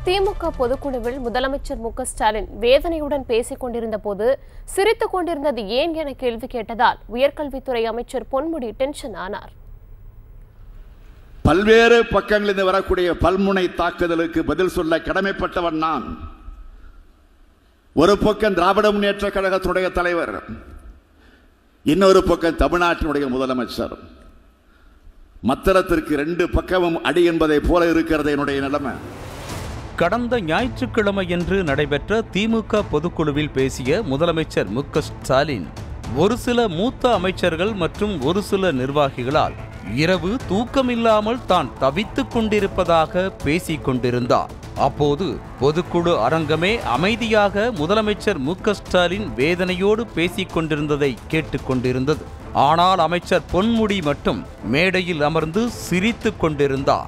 திமுக பொதுக்குழுவில் முதலமைச்சர் மு க ஸ்டாலின் வேதனையுடன் பேசிக் கொண்டிருந்த போது சிரித்துக் கொண்டிருந்தது ஏன் என கேள்வி கேட்டதால் உயர்கல்வித்துறை அமைச்சர் பொன்முடி டென்ஷன் ஆனார் பல்வேறு பக்கங்களிலிருந்து வரக்கூடிய பல்முனை தாக்குதலுக்கு பதில் சொல்ல கடமைப்பட்டவன் நான் ஒரு பக்கம் திராவிட முன்னேற்ற கழகத்தினுடைய தலைவர் இன்னொரு பக்கம் தமிழ்நாட்டினுடைய முதலமைச்சர் மத்திரத்திற்கு ரெண்டு பக்கமும் அடி என்பதை போல இருக்கிறது என்னுடைய நிலைமை கடந்த ஞாயிற்றுக்கிழமையன்று நடைபெற்ற திமுக பொதுக்குழுவில் பேசிய முதலமைச்சர் மு க ஸ்டாலின் ஒரு சில மூத்த அமைச்சர்கள் மற்றும் ஒரு சில நிர்வாகிகளால் இரவு தூக்கமில்லாமல் தான் தவித்துக் கொண்டிருப்பதாக பேசிக் கொண்டிருந்தார் அப்போது பொதுக்குழு அரங்கமே அமைதியாக முதலமைச்சர் மு க ஸ்டாலின் வேதனையோடு பேசிக் கொண்டிருந்ததை கேட்டுக்கொண்டிருந்தது ஆனால் அமைச்சர் பொன்முடி மட்டும் மேடையில் அமர்ந்து சிரித்துக் கொண்டிருந்தார்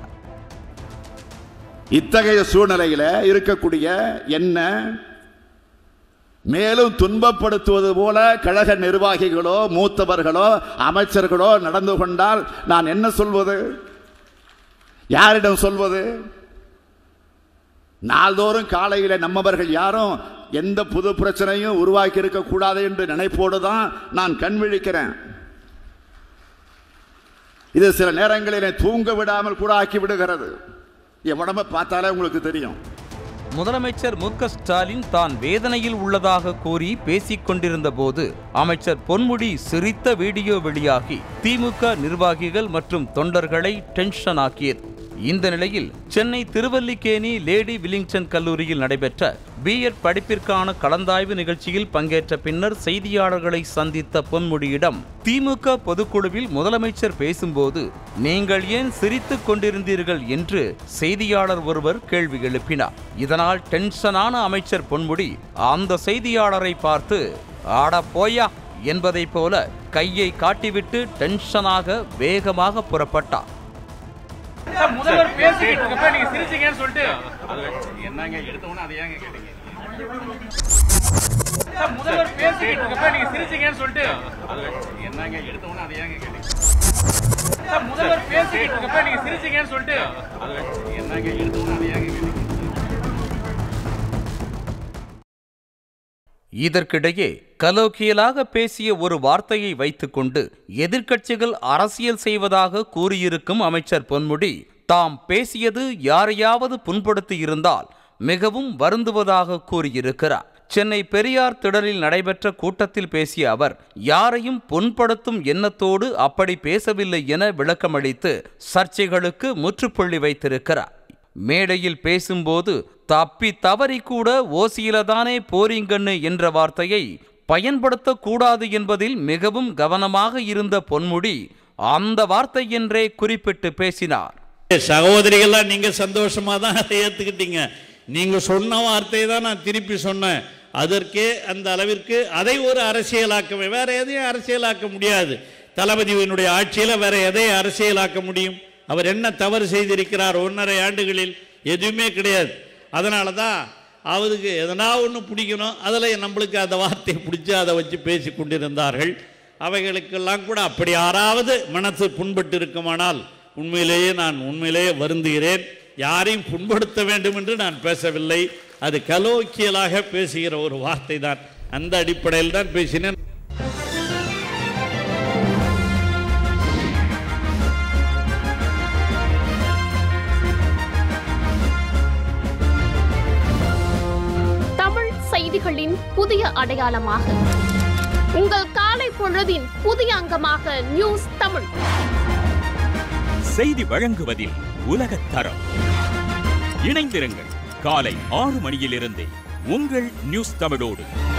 இத்தகைய சூழ்நிலையில இருக்கக்கூடிய என்ன மேலும் துன்பப்படுத்துவது போல கழக நிர்வாகிகளோ மூத்தவர்களோ அமைச்சர்களோ நடந்து கொண்டால் நான் என்ன சொல்வது யாரிடம் சொல்வது நாள்தோறும் காலையில் நம்மவர்கள் யாரும் எந்த புது பிரச்சனையும் உருவாக்கி இருக்க கூடாது என்று நினைப்போடு தான் நான் கண் விழிக்கிறேன் இது சில நேரங்களில் தூங்க விடாமல் கூட ஆக்கி விடுகிறது என் உடம்ப பார்த்தாலே உங்களுக்கு தெரியும் முதலமைச்சர் மு க ஸ்டாலின் தான் வேதனையில் உள்ளதாக கூறி பேசிக் கொண்டிருந்த போது அமைச்சர் பொன்முடி சிரித்த வீடியோ வெளியாகி திமுக நிர்வாகிகள் மற்றும் தொண்டர்களை டென்ஷன் ஆக்கியது இந்த நிலையில் சென்னை திருவல்லிக்கேணி லேடி வில்லிங்டன் கல்லூரியில் நடைபெற்ற பிஎட் படிப்பிற்கான கலந்தாய்வு நிகழ்ச்சியில் பங்கேற்ற பின்னர் செய்தியாளர்களை சந்தித்த பொன்முடியிடம் திமுக பொதுக்குழுவில் முதலமைச்சர் பேசும்போது நீங்கள் ஏன் சிரித்துக் கொண்டிருந்தீர்கள் என்று செய்தியாளர் ஒருவர் கேள்வி எழுப்பினார் இதனால் டென்ஷனான அமைச்சர் பொன்முடி அந்த செய்தியாளரை பார்த்து ஆட போயா என்பதைப் போல கையை காட்டிவிட்டு டென்ஷனாக வேகமாக புறப்பட்டார் சார், முதல்வர் பேசிக்கிட்டு இருக்கப்ப நீங்க சிரிச்சீங்கன்னு சொல்லிட்டு என்னங்க எடுத்த உடனே அதை ஏங்க கேட்டீங்க சார், முதல்வர் பேசிக்கிட்டு இருக்கப்ப நீங்க சிரிச்சீங்கன்னு சொல்லிட்டு என்னங்க எடுத்த உடனே அதை ஏங்க கேட்டீங்க சார், முதல்வர் பேசிக்கிட்டு இருக்கப்ப நீங்க சிரிச்சீங்கன்னு சொல்லிட்டு என்னங்க எடுத்த உடனே அதை ஏங்க கேட்டீங்க இதற்கிடையே கலோக்கியலாக பேசிய ஒரு வார்த்தையை வைத்துக்கொண்டு எதிர்க்கட்சிகள் அரசியல் செய்வதாக கூறியிருக்கும் அமைச்சர் பொன்முடி தாம் பேசியது யாரையாவது புண்படுத்தி இருந்தால் மிகவும் வருந்துவதாக கூறியிருக்கிறார் சென்னை பெரியார் திடலில் நடைபெற்ற கூட்டத்தில் பேசிய அவர் யாரையும் புண்படுத்தும் எண்ணத்தோடு அப்படி பேசவில்லை என விளக்கமளித்து சர்ச்சைகளுக்கு முற்றுப்புள்ளி வைத்திருக்கிறார் மேடையில் பேசும்போது தப்பி தவறி கூட ஓசியில தானே போறீங்கன்னு என்ற வார்த்தையை பயன்படுத்தக்கூடாது என்பதில் மிகவும் கவனமாக இருந்த பொன்முடி அந்த வார்த்தை என்றே குறிப்பிட்டு பேசினார் சகோதரிகள்லாம் நீங்க சந்தோஷமா தான் அதை ஏத்துக்கிட்டீங்க நீங்க சொன்ன வார்த்தையை தான் நான் திருப்பி சொன்னேன் அதற்கே அந்த அளவிற்கு அதை ஒரு அரசியலாக்க வேற எதையும் அரசியலாக்க முடியாது தளபதியினுடைய ஆட்சியில வேற எதை அரசியலாக்க முடியும் அவர் என்ன தவறு செய்திருக்கிறார் ஒன்றரை ஆண்டுகளில் எதுவுமே கிடையாது அதனால தான் அவருக்கு எதனா ஒன்று பிடிக்கணும் அதில் நம்மளுக்கு அந்த வார்த்தையை பிடிச்சி அதை வச்சு பேசி கொண்டிருந்தார்கள் அவைகளுக்கெல்லாம் கூட அப்படி யாராவது மனசு புண்பட்டு இருக்குமானால் உண்மையிலேயே நான் உண்மையிலேயே வருந்துகிறேன் யாரையும் புண்படுத்த வேண்டும் என்று நான் பேசவில்லை அது கலோக்கியலாக பேசுகிற ஒரு வார்த்தை தான் அந்த அடிப்படையில் தான் பேசினேன் தமிழ் செய்திகளின் புதிய அடையாளமாக உங்கள் காலை பொழுதின் புதிய அங்கமாக நியூஸ் தமிழ் செய்தி வழங்குவதில் உலகத் தரம் இணைந்திருங்கள் காலை ஆறு மணியிலிருந்தே உங்கள் நியூஸ் தமிழோடு